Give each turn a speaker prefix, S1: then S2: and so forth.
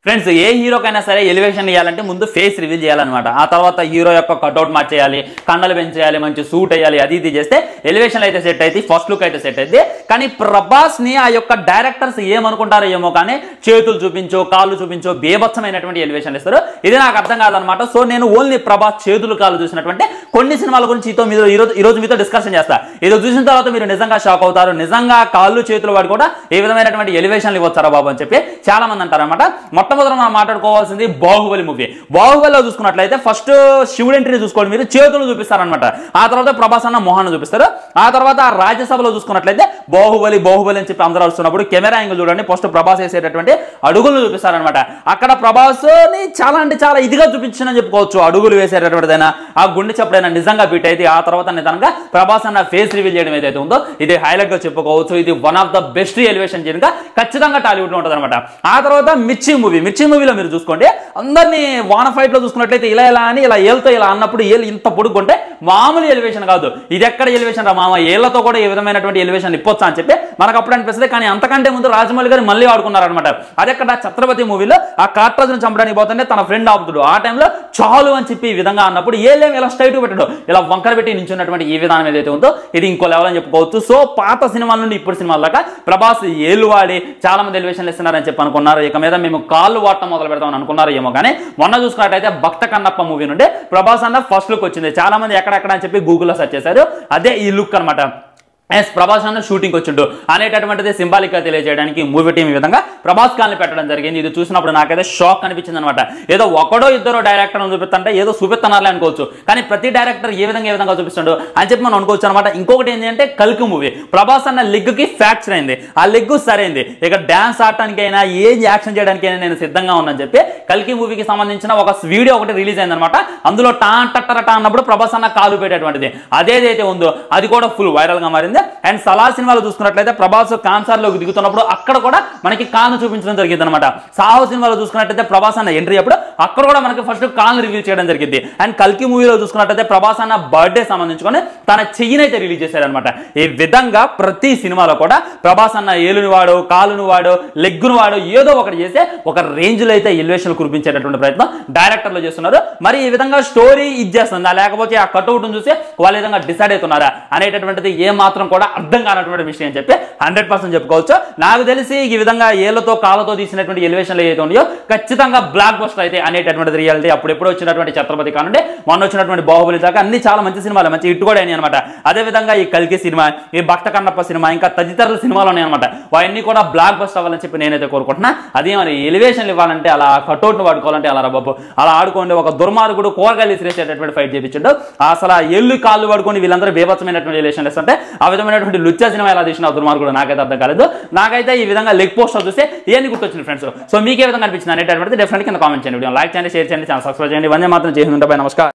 S1: friends ఏ హీరోకైనా సరే elevation ఇవ్వాలంటే ముందు ఫేస్ రివీల్ చేయాలన్నమాట ఆ తర్వాత హీరో యొక్క కట్అవుట్ మార్చేయాలి కండలు పెంచేయాలి మంచి సూట్ వేయాలి అది ఇది చేస్తే ఎలివేషన్ అయితే సెట్ అయితే ఫస్ట్ లుక్ అయితే సెట్ అయితే కానీ ప్రభాస్ ని ఆ యొక్క డైరెక్టర్స్ ఏమనుకుంటారో ఏమో కానీ చేతులు చూపించో కాళ్ళు చూపించో బేభత్సమైనటువంటి ఎలివేషన్ ఇస్తారు ఇది నాకు అర్థం కాదనమాట సో నేను ఓన్లీ ప్రభాస్ చేతులు కాళ్ళు చూసినటువంటి కొన్ని సినిమాల గురించి ఈతో మీతో ఈరోజు ఈరోజు మీతో డిస్కషన్ చేస్తా ఇది చూసిన తర్వాత మీరు నిజంగా షాక్ అవుతారు నిజంగా కాళ్ళు చేతులు వాడు కూడా ఏ విధమైనటువంటి ఎలివేషన్లు ఇవ్వచ్చారా బాబు అని చెప్పి చాలా మంది అంటారు అనమాట మొట్టమొదటి మనం మాట్లాడుకోవాల్సింది బాహుబలి మూవీ బాహుబలిలో చూసుకున్నట్లయితే ఫస్ట్ శివుడు ఎంట్రీ చూసుకోండి మీరు చేతులు చూపిస్తారనమాట ఆ తర్వాత ప్రభాస్ అన్న మోహన్ చూపిస్తారు ఆ తర్వాత ఆ రాజ్యసభలో చూసుకున్నట్లయితే బాహుబలి బాహుబలి అని చెప్పి అందరూ వస్తున్నప్పుడు కెమెరా యాంగిల్ చూడండి ఫస్ట్ ప్రభాస్ వేసేటటువంటి అడుగులు చూపిస్తారనమాట అక్కడ ప్రభాస్ ని చాలా అంటే చాలా ఇదిగా చూపించిన చెప్పుకోవచ్చు అడుగులు వేసేటటువంటిదైనా ఆ గుండె చెప్పడైనా నిజంగా బీట్ అయితే ఆ తర్వాత నిజంగా ప్రభాస్ అన్న ఫేస్ రివీల్ చేయడం ఏదైతే ఉందో ఇది హైలైట్ గా చెప్పుకోవచ్చు ఇది one of the best elevation చేయగా ఖచ్చితంగా టాలీవుడ్ లో ఉంటుంది అనమాట ఆ తర్వాత మిర్చి మూవీ మిర్చి మూవీలో మీరు చూసుకోండి అందరినీ వాన ఫైట్ లో చూసుకున్నట్లయితే ఇలా ఇలా అని ఇలా ఏళ్ళతో ఇలా అన్నప్పుడు ఏళ్ళు ఇంత పొడుగుంటే మామూలు ఎలివేషన్ కాదు ఇది ఎక్కడ ఎలివేషన్ రా మామ ఏళ్లతో కూడా ఏ విధమైనటువంటి ఎలివేషన్ ఇప్పొచ్చా అని చెప్పి మనకు అప్పుడు అనిపిస్తుంది కానీ అంతకంటే ముందు రాజమౌళి గారు మళ్ళీ ఆడుకున్నారనమాట అదెక్కడ ఛత్రపతి మూవీలో ఆ కార్టోజ్ని చంపడానికి పోతుంటే తన ఫ్రెండ్ ఆపుతుడు ఆ టైంలో చాలు అని చెప్పి ఈ విధంగా అన్నప్పుడు ఏలేం ఇలా స్ట్రైట్ పెట్టడు ఇలా వంకర పెట్టి నించున్నటువంటి ఈ విధానం ఏదైతే ఉందో ఇది ఇంకో లెవెల్ అని చెప్పుకోవచ్చు సో పాత సినిమాల నుండి ఇప్పుడు సినిమాల దాకా ప్రభాస్ ఏళ్ళు వాడి చాలా మంది ఎలివేషన్లు ఇస్తున్నారని చెప్పి అనుకున్నారు ఇక మీద మేము కాళ్ళు వాడటం మొదలు పెడతామని అనుకున్నారు ఏమో కానీ మొన్న చూసుకున్నట్టయితే భక్త కన్నప్ప మూవీ నుండి ప్రభాస్ అన్న ఫస్ట్ లుక్ వచ్చింది చాలా మంది ఎక్కడెక్కడ అని చెప్పి గూగుల్లో సెర్చ్ చేశారు అదే ఈ లుక్ అనమాట ఎస్ ప్రభాస్ అన్న షూటింగ్ వచ్చిండు అనేటటువంటిది సింబాలిక్ గా తెలియజేయడానికి మూవీ టీం ఈ విధంగా ప్రభాస్ ఖాన్ పెట్టడం జరిగింది ఇది చూసినప్పుడు నాకైతే షాక్ అనిపించింది అనమాట ఏదో ఒకడో ఇద్దరు డైరెక్టర్ చూపిస్తుంటే ఏదో చూపిస్తున్నారులే అనుకోవచ్చు కానీ ప్రతి డైరెక్టర్ ఏ విధంగా ఏ విధంగా చూపిస్తాడు అని చెప్పి మనం అనుకోవచ్చు అనమాట ఇంకొకటి ఏంటి అంటే కల్కి మూవీ ప్రభాస్ అన్న లెగ్ కి ఫ్రాక్చర్ అయింది ఆ లెగ్ సరైంది ఇక డ్యాన్స్ ఆడటానికైనా ఏం యాక్షన్ చేయడానికైనా నేను సిద్ధంగా ఉన్నాను చెప్పి కల్కి మూవీకి సంబంధించిన ఒక వీడియో ఒకటి రిలీజ్ అయింది అనమాట అందులో టా టట్టర టా అన్నప్పుడు ప్రభాస్ అన్న కాలు పెట్టేటువంటిది అదేదైతే ఉందో అది కూడా ఫుల్ వైరల్ గా మారింది అండ్ సలార్ సినిమాలో చూసుకున్నట్లయితే ప్రభాస్ కాన్సర్ లోకి దిగుతున్నప్పుడు అక్కడ కూడా మనకి కాను చూపించడం జరిగింది అనమాట సాహో సినిమాలో చూసుకున్నట్లయితే ప్రభాస్ అన్న ఎంట్రీ అప్పుడు అక్కడ కూడా మనకి ఫస్ట్ కాన్ రివీల్ చేయడం జరిగింది అండ్ కల్కి మూవీలో చూసుకున్నట్లయితే ప్రభాస్ అన్న బర్త్డే సంబంధించుకొని తన చెయ్యినైతే రిలీజ్ చేశారనమాట ఈ విధంగా ప్రతి సినిమాలో కూడా ప్రభాస్ అన్న ఏలుని వాడు కాలును వాడు లెగ్గును వాడు ఏదో ఒకటి చేస్తే ఒక రేంజ్ లో అయితే ఎలివేషన్ కురిపించేటటువంటి ప్రయత్నం డైరెక్టర్లు చేస్తున్నారు మరి ఈ విధంగా స్టోరీ ఇచ్చేస్తుందా లేకపోతే ఆ కట్అవుట్ చూసి వాళ్ళ విధంగా డిసైడ్ అవుతున్నారా అనేటటువంటిది ఏ మాత్రం కూడా అర్థం కానటువంటి విషయం అని చెప్పి హండ్రెడ్ పర్సెంట్ చెప్పుకోవచ్చు నాకు తెలిసి ఈ విధంగా ఏళ్లతో కాళ్ళతో తీసినటువంటి ఎలివేషన్లు ఏదైతే ఉన్నాయో ఖచ్చితంగా బ్లాక్ బస్టర్ అయితే అనేటటువంటిది రియాలిటీ అప్పుడు ఎప్పుడు వచ్చినటువంటి ఛత్రపతి కానుండే మొన్న వచ్చినటువంటి బాహుబలి దాకా అన్ని చాలా మంచి సినిమాలు మంచి హిట్ కూడా అయినాయి అనమాట అదే విధంగా ఈ కల్కి సినిమా ఈ భక్త కన్నప్ప సినిమా ఇంకా తదితరుల సినిమాలు ఉన్నాయి అనమాట అవన్నీ కూడా బ్లాక్ బస్టర్ అవ్వాలని చెప్పి నేనైతే కోరుకుంటున్నా అదే మరి ఎలివేషన్లు ఇవ్వాలంటే అలా కటౌట్ను వాడుకోవాలంటే అలా రా బాబు అలా ఆడుకోండి ఒక దుర్మార్గుడు కూరగాయలు ఇసిరేసేటటువంటి ఫైట్ చేయించాడు అసలు ఆ ఎల్లు కాళ్ళు పడుకొని వీళ్ళందరూ బేభత్సమైనటువంటి రిలేషన్ ఇస్తుంటే ఆ విధమైనటువంటి లుచ్చా సినిమా ఎలా తీసిన ఆ దుర్మార్గుడు నాకైతే అర్థం కాలేదు నాకైతే ఈ విధంగా లెగ్ పోస్టర్ చూస్తే ఏంది గుర్తొచ్చింది ఫ్రెండ్స్ సో మీకు ఏ విధంగా అనిపించింది అనేటటువంటిది డెఫినెట్ కింద కామెంట్ చేయండి వీడియో లైక్ చేయండి షేర్ చేయండి ఛానల్ సబ్స్క్రైబ్ చేయండి ఇవన్నీ మాత్రం చేసి ఉంటాయి నమస్కారం